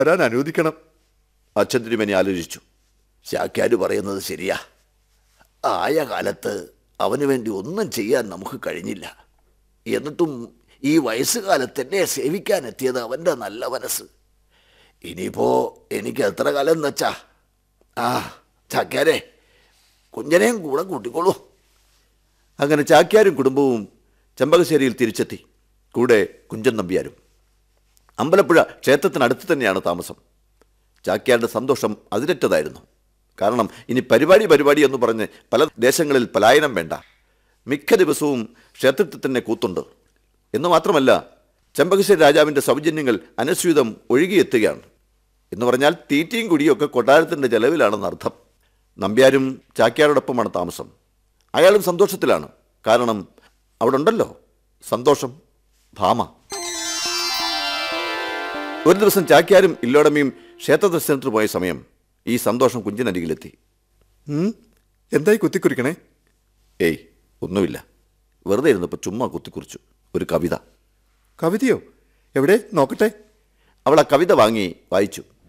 വരാൻ അനുവദിക്കണം അച്ഛൻ തിരുമേനി ആലോചിച്ചു ശാക്യാര് പറയുന്നത് ശരിയാ ആയ കാലത്ത് അവന് വേണ്ടി ഒന്നും ചെയ്യാൻ നമുക്ക് കഴിഞ്ഞില്ല എന്നിട്ടും ഈ വയസ്സുകാലത്ത് എന്നെ സേവിക്കാൻ എത്തിയത് അവൻ്റെ നല്ല മനസ്സ് ഇനിയിപ്പോ എനിക്ക് എത്ര കാലം എന്ന് വെച്ചാ ആ ചാക്യാരെ കുഞ്ഞനെയും കൂടെ കൂട്ടിക്കോളൂ അങ്ങനെ ചാക്യാരും കുടുംബവും ചെമ്പകശ്ശേരിയിൽ തിരിച്ചെത്തി കൂടെ കുഞ്ചൻ നമ്പ്യാരും അമ്പലപ്പുഴ ക്ഷേത്രത്തിനടുത്ത് തന്നെയാണ് താമസം ചാക്യാരുടെ സന്തോഷം അതിരറ്റതായിരുന്നു കാരണം ഇനി പരിപാടി പരിപാടി എന്ന് പറഞ്ഞ് പല ദേശങ്ങളിൽ പലായനം വേണ്ട മിക്ക ദിവസവും ക്ഷേത്രത്തിൽ തന്നെ കൂത്തുണ്ട് എന്ന് മാത്രമല്ല ചെമ്പകശ്ശേരി രാജാവിൻ്റെ സൗജന്യങ്ങൾ അനുസ്യൂതം ഒഴുകിയെത്തുകയാണ് എന്ന് പറഞ്ഞാൽ തീറ്റയും കുടിയും ഒക്കെ കൊട്ടാരത്തിൻ്റെ ചെലവിലാണെന്ന് അർത്ഥം നമ്പ്യാരും ചാക്യാരോടൊപ്പമാണ് താമസം അയാളും സന്തോഷത്തിലാണ് കാരണം അവിടെ ഉണ്ടല്ലോ സന്തോഷം ഭാമ ഒരു ദിവസം ചാക്യാരും ഇല്ലോടമയും ക്ഷേത്ര ദർശനത്തിന് പോയ സമയം ഈ സന്തോഷം കുഞ്ചിനരികിലെത്തി ഉം, എന്തായി കുത്തിക്കുറിക്കണേ ഏയ് ഒന്നുമില്ല വെറുതെ ഇരുന്നപ്പോൾ ചുമ്മാ കുത്തിക്കുറിച്ചു ഒരു കവിത കവിതയോ എവിടെ നോക്കട്ടെ അവൾ ആ കവിത വാങ്ങി വായിച്ചു